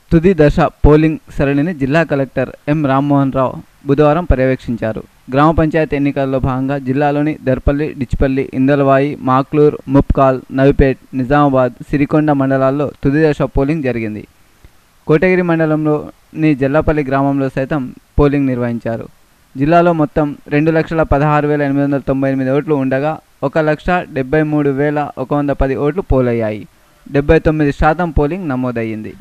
తుది దశ పోలింగ్ సరళిని జిల్లా కలెక్టర్ ఎం రామ్మోహన్ రావు బుధవారం పర్యవేక్షించారు గ్రామ పంచాయతీ ఎన్నికల్లో భాగంగా జిల్లాలోని దర్పల్లి డిచ్పల్లి ఇందలవాయి మాక్లూర్ ముప్కాల్ నవిపేట్ నిజామాబాద్ సిరికొండ మండలాల్లో తుది దశ పోలింగ్ జరిగింది కోటగిరి మండలంలోని జల్లపల్లి గ్రామంలో సైతం పోలింగ్ నిర్వహించారు జిల్లాలో మొత్తం రెండు లక్షల పదహారు వేల ఎనిమిది వందల తొంభై ఎనిమిది ఓట్లు ఉండగా ఒక లక్ష డెబ్బై మూడు వేల ఒక వంద పది ఓట్లు పోలయ్యాయి డెబ్బై తొమ్మిది శాతం పోలింగ్ నమోదయ్యింది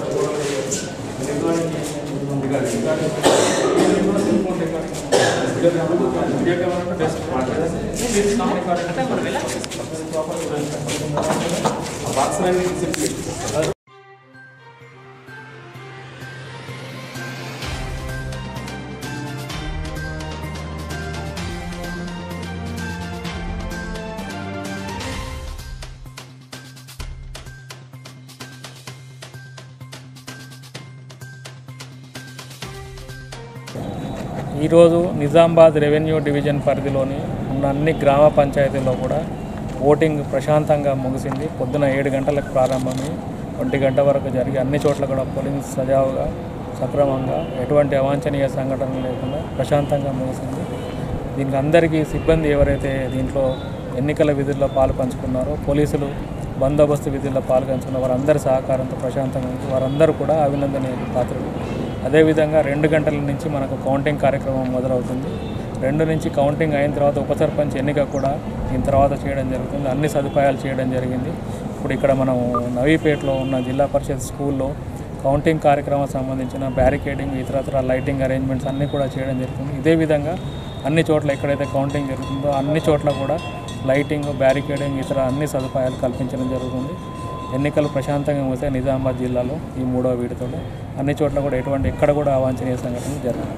ఈరోజు నిజామాబాద్ రెవెన్యూ డివిజన్ పరిధిలోని ఉన్న అన్ని గ్రామ పంచాయతీల్లో కూడా ఓటింగ్ ప్రశాంతంగా ముగిసింది పొద్దున ఏడు గంటలకు ప్రారంభమై ఒంటి గంట వరకు జరిగి అన్ని చోట్ల కూడా పోలింగ్ సజావుగా సక్రమంగా ఎటువంటి అవాంఛనీయ సంఘటనలు లేకుండా ప్రశాంతంగా ముగిసింది దీనికి అందరికీ సిబ్బంది ఎవరైతే దీంట్లో ఎన్నికల విధుల్లో పాలు పంచుకున్నారో పోలీసులు బందోబస్తు విధుల్లో పాల్గొంచుకున్న వారందరి సహకారంతో ప్రశాంతంగా ఉంది వారందరూ కూడా అభినందనీయ పాత్రలు అదేవిధంగా రెండు గంటల నుంచి మనకు కౌంటింగ్ కార్యక్రమం మొదలవుతుంది రెండు నుంచి కౌంటింగ్ అయిన తర్వాత ఉప సర్పంచ్ ఎన్నిక కూడా దీని తర్వాత చేయడం జరుగుతుంది అన్ని సదుపాయాలు చేయడం జరిగింది ఇప్పుడు ఇక్కడ మనం నవీపేటలో ఉన్న జిల్లా పరిషత్ స్కూల్లో కౌంటింగ్ కార్యక్రమం సంబంధించిన బ్యారికేడింగ్ ఇతరత్ర లైటింగ్ అరేంజ్మెంట్స్ అన్నీ కూడా చేయడం జరుగుతుంది ఇదే విధంగా అన్ని చోట్ల ఎక్కడైతే కౌంటింగ్ జరుగుతుందో అన్ని చోట్ల కూడా లైటింగ్ బ్యారికేడింగ్ ఇతర అన్ని సదుపాయాలు కల్పించడం జరుగుతుంది ఎన్నికలు ప్రశాంతంగా ముగిసే నిజామాబాద్ జిల్లాలో ఈ మూడవ వీడితో అన్ని చోట్ల కూడా ఎటువంటి ఎక్కడ కూడా అవాంఛనీయ సంఘటనలు జరగదు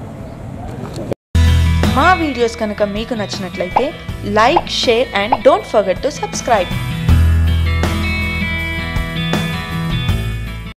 మా వీడియోస్ కనుక మీకు నచ్చినట్లయితే like share and don't forget to subscribe